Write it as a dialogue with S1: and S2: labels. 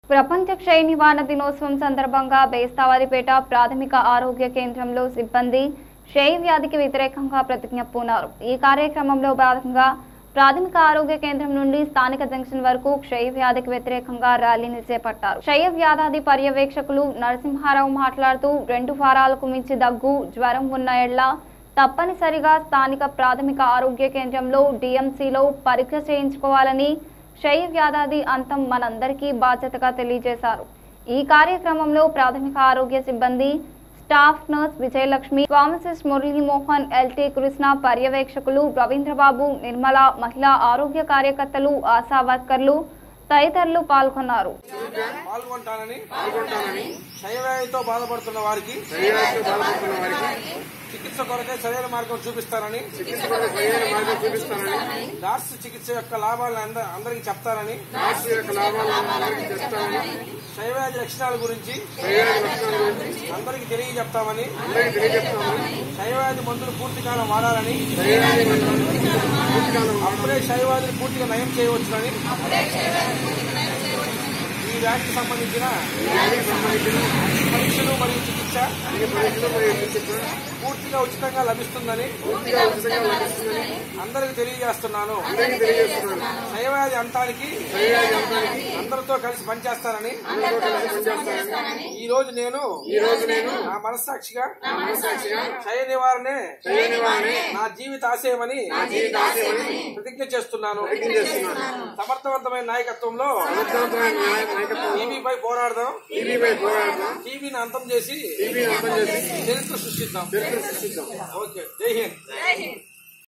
S1: ప్రపంచ క్షయ నివారణ దినోత్సవం సందర్భంగా బేస్తావారిపేట ప్రాథమిక ఆరోగ్య కేంద్రంలో సిబ్బంది క్షయ వ్యాధికి వ్యతిరేకంగా ప్రతిజ్ఞ పూనారు ఈ కార్యక్రమంలో భాగంగా ప్రాథమిక ఆరోగ్య కేంద్రం నుండి స్థానిక జంక్షన్ వరకు క్షయ వ్యాధికి వ్యతిరేకంగా ర్యాలీని చేపట్టారు క్షయ వ్యాధి పర్యవేక్షకులు నరసింహారావు మాట్లాడుతూ రెండు వారాలకు మించి దగ్గు జ్వరం ఉన్న ఎడ్ల తప్పనిసరిగా స్థానిక ప్రాథమిక ఆరోగ్య కేంద్రంలో డిఎంసీలో పరీక్ష చేయించుకోవాలని క్షయ వ్యాధి అంతం మనందరికీ బాధ్యతగా తెలియజేశారు ఈ కార్యక్రమంలో ప్రాథమిక ఆరోగ్య సిబ్బంది staff nurse Vijayalakshmi pharmacist Muralimohan LT Krishna పర్యవేక్షకులు రవీంద్రబాబు నిర్మల మహిళా ఆరోగ్య కార్యకర్తలు ఆశా వర్కర్లు తదితరులు పాల్గొన్నారు
S2: పాల్గొంటానని పాల్గొంటానని క్షయవ్యాధితో బాధపడుతున్న వారికి
S3: బాధపడుతున్న వారికి
S2: చికిత్స కొరకై సరైన మార్గం చూపిస్తానని
S3: చికిత్స కొరకు సరైన మార్గం చూపిస్తానని
S2: డాక్టర్ చికిత్స యొక్క లాభాలను అంద- అందరికీ చెప్తానని
S3: డాక్టర్ యొక్క లాభాలను అందరికీ చెప్తామని
S2: క్షయవ్యాధి లక్షణాల గురించి
S3: ప్రయోజన లక్షణాల గురించి
S2: అందరికీ తెలియజెప్తామని
S3: అందరికీ తెలియజెప్తామని
S2: క్షయవ్యాధి మందులు పూర్తి కాలం వాడాలని
S3: ప్రయోజన పూర్తికాలం
S2: అప్పుడే క్షయవ్యాధిని పూర్తిగా నయం చేయవచ్చునని ఈ వ్యాధికి సంబంధించిన
S3: వ్యాధికి సంబంధించిన
S2: పరీక్షలు మరియు చికిత్స
S3: అన్ని పరీక్షలు మరియు చికిత్స
S2: పూర్తిగా ఉచితంగా లభిస్తుందని
S3: పూర్తిగా ఉచితంగా లభిస్తుందని
S2: అందరికీ తెలియజేస్తున్నాను
S3: అందరికీ తెలియజేస్తున్నాను
S2: క్షయవ్యాధి అంతానికి
S3: ప్రయోజన అంతానికి
S2: అందరితో కలిసి పనిచేస్తానని
S3: అందరితో కలిసి పనిచేస్తానని
S2: ఈ రోజు నేను
S3: ఈ రోజు నేను
S2: నా మనస్సాక్షిగా
S3: మనసాక్షిగా
S2: క్షయ నివారణే
S3: క్షయ నివారణే
S2: నా జీవిత ఆశయమని
S3: నా జీవిత ఆశయమని
S2: ప్రతిజ్ఞ చేస్తున్నాను
S3: ప్రతిజ్ఞ చేస్తున్నాను
S2: సమర్థవంతమైన నాయకత్వంలో
S3: సమర్థవంతమైన నాయ- నాయకత్వం
S2: టీబీపై పోరాడదాం
S3: టీవీపై పోరాడదాం
S2: టీబీని అంతం చేసి
S3: టీవీని అర్థం చేసి
S2: చరిత్ర సృష్టిద్దాం
S3: చరిత్ర సృష్టిద్దాం
S2: ఓకే జై హింద్